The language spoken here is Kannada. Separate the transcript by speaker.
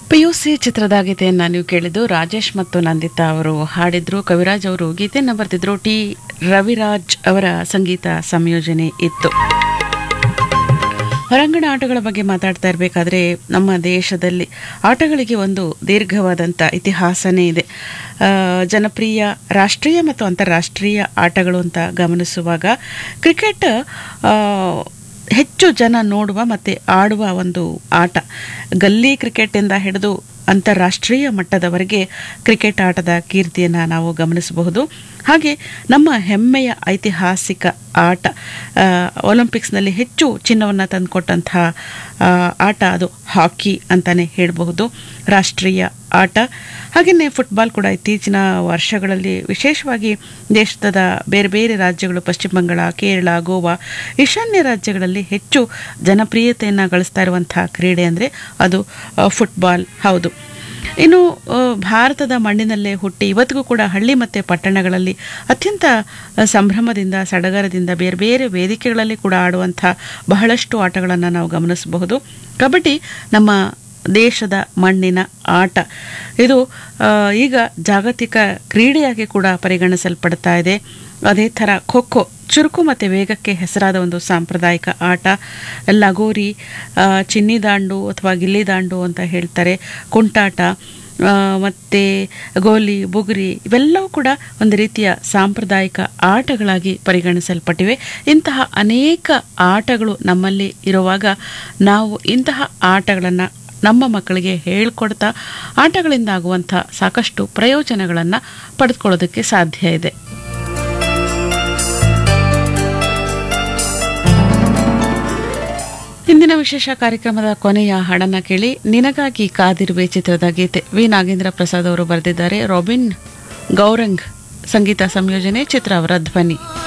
Speaker 1: ಪಿ ಯು ಸಿ ಚಿತ್ರದ ಗೀತೆಯನ್ನು ನೀವು ಕೇಳಿದ್ದು ರಾಜೇಶ್ ಮತ್ತು ನಂದಿತಾ ಅವರು ಹಾಡಿದ್ರು ಕವಿರಾಜ್ ಅವರು ಗೀತೆಯನ್ನು ಬರೆದಿದ್ರು ಟಿ ರವಿರಾಜ್ ಅವರ ಸಂಗೀತ ಸಂಯೋಜನೆ ಇತ್ತು ಹೊರಾಂಗಣ ಆಟಗಳ ಬಗ್ಗೆ ಮಾತಾಡ್ತಾ ಇರಬೇಕಾದ್ರೆ ನಮ್ಮ ದೇಶದಲ್ಲಿ ಆಟಗಳಿಗೆ ಒಂದು ದೀರ್ಘವಾದಂಥ ಇತಿಹಾಸನೇ ಇದೆ ಆ, ಜನಪ್ರಿಯ ರಾಷ್ಟ್ರೀಯ ಮತ್ತು ಅಂತಾರಾಷ್ಟ್ರೀಯ ಆಟಗಳು ಅಂತ ಗಮನಿಸುವಾಗ ಕ್ರಿಕೆಟ್ ಆ, ಹೆಚ್ಚು ಜನ ನೋಡುವ ಮತ್ತು ಆಡುವ ಒಂದು ಆಟ ಗಲ್ಲಿ ಕ್ರಿಕೆಟಿಂದ ಹಿಡಿದು ಅಂತಾರಾಷ್ಟ್ರೀಯ ಮಟ್ಟದವರೆಗೆ ಕ್ರಿಕೆಟ್ ಆಟದ ಕೀರ್ತಿಯನ್ನು ನಾವು ಗಮನಿಸಬಹುದು ಹಾಗೆ ನಮ್ಮ ಹೆಮ್ಮೆಯ ಐತಿಹಾಸಿಕ ಆಟ ಆ, ಒಲಿಂಪಿಕ್ಸ್ನಲ್ಲಿ ಹೆಚ್ಚು ಚಿನ್ನವನ್ನು ತಂದುಕೊಟ್ಟಂತಹ ಆ, ಆಟ ಅದು ಹಾಕಿ ಅಂತಲೇ ಹೇಳಬಹುದು ರಾಷ್ಟ್ರೀಯ ಆಟ ಹಾಗೆಯೇ ಫುಟ್ಬಾಲ್ ಕೂಡ ಇತ್ತೀಚಿನ ವರ್ಷಗಳಲ್ಲಿ ವಿಶೇಷವಾಗಿ ದೇಶದ ಬೇರೆ ಬೇರೆ ರಾಜ್ಯಗಳು ಪಶ್ಚಿಮ ಬಂಗಾಳ ಕೇರಳ ಗೋವಾ ಈಶಾನ್ಯ ರಾಜ್ಯಗಳಲ್ಲಿ ಹೆಚ್ಚು ಜನಪ್ರಿಯತೆಯನ್ನು ಗಳಿಸ್ತಾ ಇರುವಂಥ ಕ್ರೀಡೆ ಅಂದರೆ ಅದು ಆ, ಫುಟ್ಬಾಲ್ ಹೌದು ಇನ್ನು ಆ, ಭಾರತದ ಮಣ್ಣಿನಲ್ಲೇ ಹುಟ್ಟಿ ಇವತ್ತಿಗೂ ಕೂಡ ಹಳ್ಳಿ ಮತ್ತು ಪಟ್ಟಣಗಳಲ್ಲಿ ಅತ್ಯಂತ ಆ, ಸಂಭ್ರಮದಿಂದ ಸಡಗರದಿಂದ ಬೇರೆ ಬೇರೆ ವೇದಿಕೆಗಳಲ್ಲಿ ಕೂಡ ಆಡುವಂಥ ಬಹಳಷ್ಟು ಆಟಗಳನ್ನು ನಾವು ಗಮನಿಸಬಹುದು ಕಬಡ್ಡಿ ನಮ್ಮ ದೇಶದ ಮಣ್ಣಿನ ಆಟ ಇದು ಆ, ಈಗ ಜಾಗತಿಕ ಕ್ರೀಡೆಯಾಗಿ ಕೂಡ ಪರಿಗಣಿಸಲ್ಪಡ್ತಾ ಇದೆ ಅದೇ ಥರ ಖೋ ಖೋ ಚುರುಕು ಮತ್ತು ವೇಗಕ್ಕೆ ಹೆಸರಾದ ಒಂದು ಸಾಂಪ್ರದಾಯಿಕ ಆಟ ಲಗೋರಿ ಆ, ಚಿನ್ನಿದಾಂಡು ಅಥವಾ ಗಿಲ್ಲಿದಾಂಡು ಅಂತ ಹೇಳ್ತಾರೆ ಕುಂಟಾಟ ಆ, ಮತ್ತೆ ಗೋಲಿ ಬುಗುರಿ ಇವೆಲ್ಲವೂ ಕೂಡ ಒಂದು ರೀತಿಯ ಸಾಂಪ್ರದಾಯಿಕ ಆಟಗಳಾಗಿ ಪರಿಗಣಿಸಲ್ಪಟ್ಟಿವೆ ಇಂತಹ ಅನೇಕ ಆಟಗಳು ನಮ್ಮಲ್ಲಿ ಇರುವಾಗ ನಾವು ಇಂತಹ ಆಟಗಳನ್ನು ನಮ್ಮ ಮಕ್ಕಳಿಗೆ ಹೇಳ್ಕೊಡ್ತಾ ಆಟಗಳಿಂದ ಆಗುವಂಥ ಸಾಕಷ್ಟು ಪ್ರಯೋಜನಗಳನ್ನು ಪಡೆದುಕೊಳ್ಳೋದಕ್ಕೆ ಸಾಧ್ಯ ಇದೆ ಇಂದಿನ ವಿಶೇಷ ಕಾರ್ಯಕ್ರಮದ ಕೊನೆಯ ಹಾಡನ್ನ ಕೇಳಿ ನಿನಗಾಗಿ ಕಾದಿರುವೆ ಚಿತ್ರದ ಗೀತೆ ವಿ ನಾಗೇಂದ್ರ ಪ್ರಸಾದ್ ಅವರು ಬರೆದಿದ್ದಾರೆ ರಾಬಿನ್ ಗೌರಂಗ್ ಸಂಗೀತ ಸಂಯೋಜನೆ ಚಿತ್ರ ಅವರ ಧ್ವನಿ